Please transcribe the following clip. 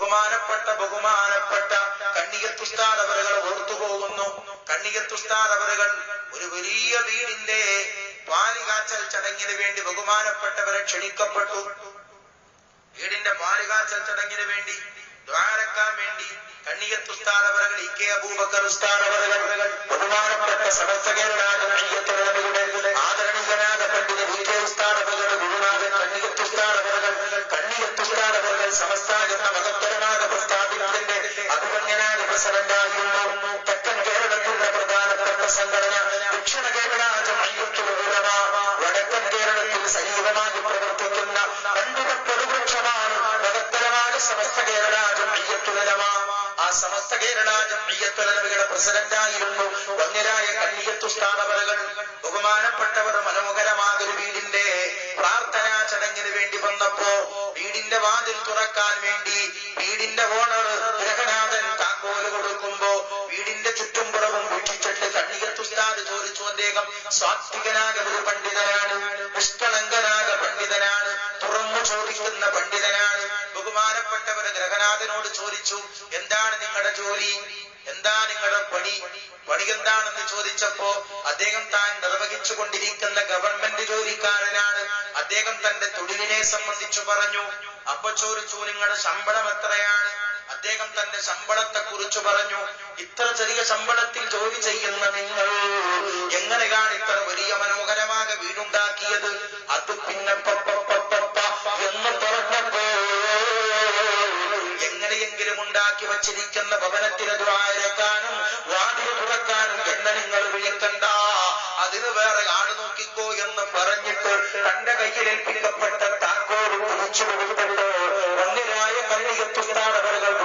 ബഹുമാനപ്പെട്ട ബഹുമാനപ്പെട്ട കണ്ണിയത്തുസ്താദ് അവരുകൾ ഓർത്തുപോകുന്നു കണ്ണിയത്തുസ്താദ് അവരുകൾ ഒരു വലിയ വീടിന്റെ പാലികാച്ചൽ ചടങ്ങിന് വേണ്ടി ബഹുമാനപ്പെട്ടവരെ ക്ഷണിക്കപ്പെട്ടു വീടിന്റെ പാലുകാച്ചൽ ചടങ്ങിന് വേണ്ടി ദ്വാരക്കാൻ വേണ്ടി കണ്ണിയത്തുസ്താദ് അവരുകൾ ഇ കെ അബൂബക്കർ ഉസ്താദ് അവരുകൾ ബഹുമാനപ്പെട്ട സമസ്ത കേരള ജമഇയ്യത്തുലമയുടെ ആദരണീയനായ പണ്ഡിത വി കെ ഉസ്താദ് അവരുകൾ ഗുരുനാഥൻ കണ്ണിയത്തുസ്താദ് അവരുകൾ കണ്ണിയത്തുസ്താദ് അവരുകൾ സമസ്ത എന്ന മഹത്തരനായ പ്രസ്ഥാനത്തിന്റെ അഭിമന്യനായ പ്രസിഡന്റായിരുന്നു തെക്കൻ കേരളത്തിന്റെ പ്രധാനപ്പെട്ട സംഘടന ദക്ഷിണ കേരള ജമഇയ്യത്തുലമ വടക്കൻ കേരളത്തിൽ സജീവമായി പ്രവർത്തിക്കുന്ന രണ്ടുപ പ്രതിപക്ഷമാണ് മഹത്തരമായ സമസ്ത കേരള ജമഇയ്യത്തുലമ ആ സമസ്ത കേരള ജമഇയ്യത്തുലമയുടെ പ്രസിഡന്റായിരുന്നു വന്യരായ കണ്ണിയത്തുസ്ഥാനവരകൾ ബഹുമാനപ്പെട്ടവർ മനോഹരമായ ഒരു വീടിന്റെ പ്രാർത്ഥനാ ചടങ്ങിന് വേണ്ടി വന്നപ്പോ വീടിന്റെ വാതിൽ തുറക്കാൻ വേണ്ടി വീടിന്റെ ഓണർ ഗ്രഹനാഥൻ താക്കോല് കൊടുക്കുമ്പോ വീടിന്റെ ചുറ്റുംപുറവും വീക്ഷിച്ചിട്ട് കണ്ണിയത്തുസ്താദ് ചോദിച്ചു അദ്ദേഹം സ്വാത്വികനായ ഒരു പണ്ഡിതനാണ് നിഷ്കളങ്കനായ പണ്ഡിതനാണ് തുറന്നു ചോദിക്കുന്ന പണ്ഡിതനാണ് ബഹുമാനപ്പെട്ടവർ ഗ്രഹനാഥനോട് ചോദിച്ചു എന്താണ് നിങ്ങളുടെ ജോലി എന്താ നിങ്ങളുടെ പണി പണി എന്താണെന്ന് ചോദിച്ചപ്പോ അദ്ദേഹം താൻ നിർവഹിച്ചു കൊണ്ടിരിക്കുന്ന ഗവൺമെന്റ് ജോലിക്കാരനാണ് അദ്ദേഹം തന്റെ തൊഴിലിനെ സംബന്ധിച്ചു പറഞ്ഞു അപ്പൊ ചോദിച്ചു നിങ്ങളുടെ ശമ്പളം എത്രയാണ് അദ്ദേഹം തന്റെ ശമ്പളത്തെ കുറിച്ച് പറഞ്ഞു ഇത്ര ചെറിയ ശമ്പളത്തിൽ ജോലി ചെയ്യുന്ന നിങ്ങൾ എങ്ങനെയാണ് ഇത്ര വലിയ മനോഹരമായ വീടുണ്ടാക്കിയത് അത് പിന്നെ പ- പ- പ- പ- പ എന്ന് പറഞ്ഞപ്പോ എങ്ങനെയെങ്കിലും ഉണ്ടാക്കി വച്ചിരിക്കുന്ന ഭവനത്തിന് ദ്വാരക്കാനും വാതിൽ തുറക്കാനും എന്നെ നിങ്ങൾ വിളിക്കണ്ട അതിന് വേറെ ആട് നോക്കിക്കോ എന്ന് പറഞ്ഞിട്ട് തന്റെ കയ്യിൽ ഏൽപ്പിക്കപ്പെട്ട താക്കോൽ കുറിച്ചു കൊടുത്തല്ലോ ഒന്നിനായ കണ്ണിയത്തുസ്ഥാനവരുകൾ